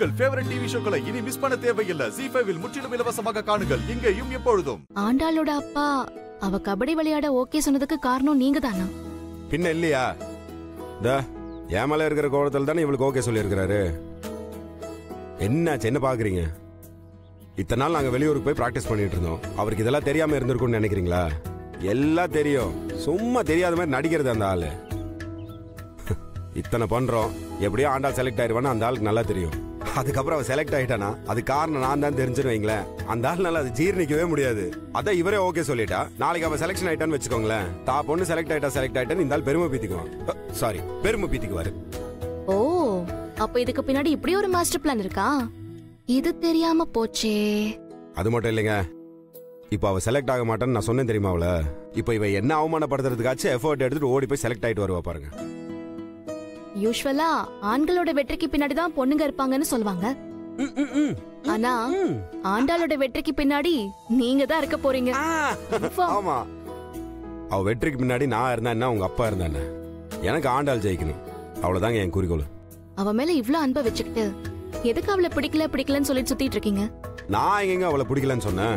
உங்கள் favourite TV ஷோக்களை இனி miss பண்ண தேவையில்லை ஜி ஃபைவில் முற்றிலும் இலவசமாக காணுங்கள் இங்கேயும் எப்பொழுதும் ஆண்டாளோட அப்பா அவ கபடி விளையாட ஓகே சொன்னதுக்கு காரணம் நீங்க தானா பின்ன இல்லையா இந்த என் மேல இருக்கிற கோபத்தில் தானே இவளுக்கு ஓகே சொல்லியிருக்கிறாரு என்னாச்சு என்ன பாக்குறீங்க இத்தனை நாள் நாங்க வெளியூருக்கு போய் பிராக்டிஸ் பண்ணிட்டு இருந்தோம் அவருக்கு இதெல்லாம் தெரியாம இருந்திருக்கும்னு நினைக்கிறீங்களா எல்லாம் தெரியும் சும்மா தெரியாத மாதிரி நடிக்கிறது அந்த ஆளு இத்தனை பண்றோம் எப்படியோ ஆண்டாள் செலக்ட் ஆயிருவான்னு அந்த ஆளுக்கு நல்லா தெரியும் அதுக்கப்புறம் அவ செலக்ட் ஆயிட்டானா அது காரணம் நான் தான் தெரிஞ்சுன்னு வைங்களேன் அந்த ஆள் நல்லா அது ஜீர்ணிக்கவே முடியாது அதான் இவரே ஓகே சொல்லிட்டா நாளைக்கு அவ செலக்ஷன் ஆயிட்டான்னு வச்சுக்கோங்களேன் தா பொண்ணு செலக்ட் ஆயிட்டா செலக்ட் ஆயிட்டான்னு இந்த ஆள் பெருமை பீத்திக்குவான் சாரி பெருமை பீத்திக்குவாரு ஓ அப்ப இதுக்கு பின்னாடி இப்படி ஒரு மாஸ்டர் பிளான் இருக்கா இது தெரியாம போச்சே அது மட்டும் இல்லைங்க இப்போ அவ செலக்ட் ஆக மாட்டான்னு நான் சொன்னேன் தெரியுமா அவள இப்போ இவ என்ன அவமானப்படுத்துறதுக்காச்சும் எஃபோர்ட் எடுத்துட்டு ஓடி போய் செலக்ட் ஆயிட்டு வருவா பாருங்க யூஸ்வலா ஆண்களோட வெற்றிக்கு பின்னாடி தான் பொண்ணுங்க இருப்பாங்கன்னு சொல்லுவாங்க ஆனா ஆண்டாளோட வெற்றிக்கு பின்னாடி நீங்க தான் இருக்க போறீங்க Confirm. ஆமா அவ வெற்றிக்கு முன்னாடி நான் இருந்தேன் என்ன உங்க அப்பா இருந்தா என்ன எனக்கு ஆண்டாள் ஜெயிக்கணும் அவ்வளவுதாங்க என் குறிக்கோள் அவ மேல இவ்ளோ அன்பை வச்சுக்கிட்டு எதுக்கு அவளை பிடிக்கல பிடிக்கலன்னு சொல்லிட்டு சுத்திட்டு இருக்கீங்க நான் எங்கெங்க அவளை பிடிக்கலன்னு சொன்னேன்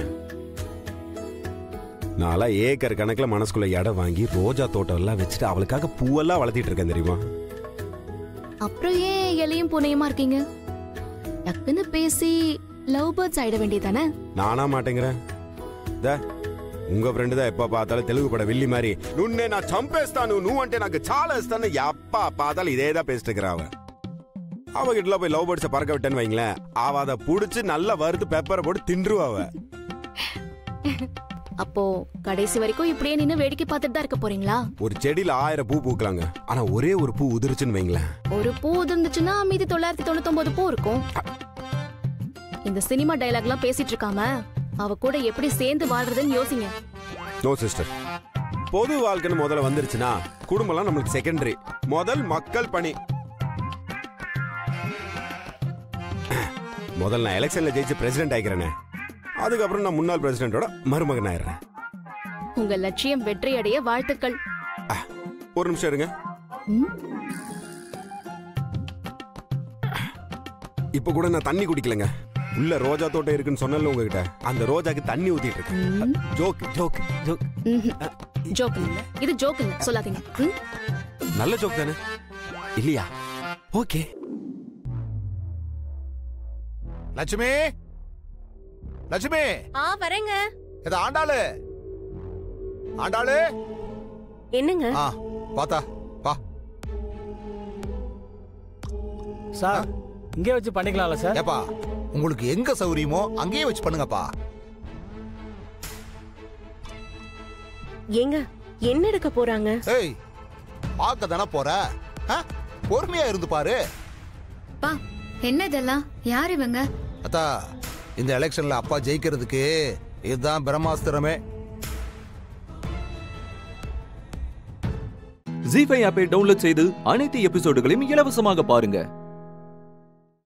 நான்லாம் ஏக்கர் கணக்குல மனசுக்குள்ள இடம் வாங்கி ரோஜா தோட்டம் எல்லாம் வச்சுட்டு அவளுக்காக பூவெல்லாம் வளர்த்திட்டு இருக்கேன் தெரியுமா அப்புறம் ஏன் இலையும் பூனையுமா இருக்கீங்க டக்குன்னு பேசி லவ் பேர்ட்ஸ் ஆயிட வேண்டியதானே நானா மாட்டேங்கிறேன் த உங்க ஃப்ரெண்டு தான் எப்ப பார்த்தாலும் தெலுங்கு பட வில்லி மாதிரி நுண்ணே நான் చంపేస్తాను నువ్వు అంటే నాకు చాలా ఇస్తాను எப்பா பார்த்தாலும் இதே தான் பேசிட்டு இருக்கிற அவன் அவகிட்ட போய் லவ் பேர்ட்ஸை பறக்க விட்டேன்னு வைங்களேன் அவ அதை புடிச்சு நல்லா வறுத்து பெப்பரை போட்டு தின்றுவா அவ அப்போ கடைசி வரைக்கும் இப்படியே நின்னு வேடிக்கை பார்த்துட்டு தான் இருக்க போறீங்களா ஒரு செடியில ஆயிரம் பூ பூக்கலாங்க ஆனா ஒரே ஒரு பூ உதிருச்சுன்னு வைங்களேன் ஒரு பூ இருந்துச்சுன்னா மீதி தொள்ளாயிரத்தி தொண்ணூத்தி பூ இருக்கும் இந்த சினிமா டயலாக்லாம் பேசிட்டு இருக்காம அவ கூட எப்படி சேர்ந்து வாழ்றதுன்னு யோசிங்க நோ சிஸ்டர் பொது வாழ்க்கைன்னு முதல்ல வந்துருச்சுன்னா குடும்பம்லாம் நம்மளுக்கு செகண்டரி முதல் மக்கள் பணி முதல்ல நான் எலெக்ஷன்ல ஜெயிச்சு பிரசிடென்ட் ஆயிக்கிறேனே அதுக்கப்புறம் நான் முன்னாள் பிரசிடென்ட்டோட மருமகன் ஆயிடுறேன் உங்க லட்சியம் வெற்றியடைய வாழ்த்துக்கள் ஒரு நிமிஷம் இருங்க ம்? இப்ப கூட நான் தண்ணி குடிக்கலங்க உள்ள ரோஜா தோட்டம் இருக்குன்னு சொன்னல உங்ககிட்ட அந்த ரோஜாக்கு தண்ணி ஊத்திட்டு இருக்கேன் ஜோக் ஜோக் ஜோக் ம்ஹும். ஜோக் இல்ல இது ஜோக் இல்ல சொல்லாதீங்க ம்? நல்ல ஜோக் தானே இல்லையா ஓகே லட்சுமி லட்சுமி ஆ வரேங்க இது ஆண்டாளு ஆண்டாளு என்னங்க ஆ பாத்தா பா சார் இங்கே வச்சு பண்ணிக்கலாம்ல சார் ஏப்பா உங்களுக்கு எங்க சௌரியமோ அங்கேயே வச்சு பண்ணுங்கப்பா ஏங்க என்ன எடுக்க போறாங்க ஏய் பார்க்க தானே போற ஆ? பொறுமையா இருந்து பாரு பா என்ன இதெல்லாம் யார் இவங்க அத்தா இந்த எலெக்ஷன்ல அப்பா ஜெயிக்கிறதுக்கு இதுதான் பிரம்மாஸ்திரமே ஜி ஃபைவ் ஆப்பை டவுன்லோட் செய்து அனைத்து எபிசோடுகளையும் இலவசமாக பாருங்க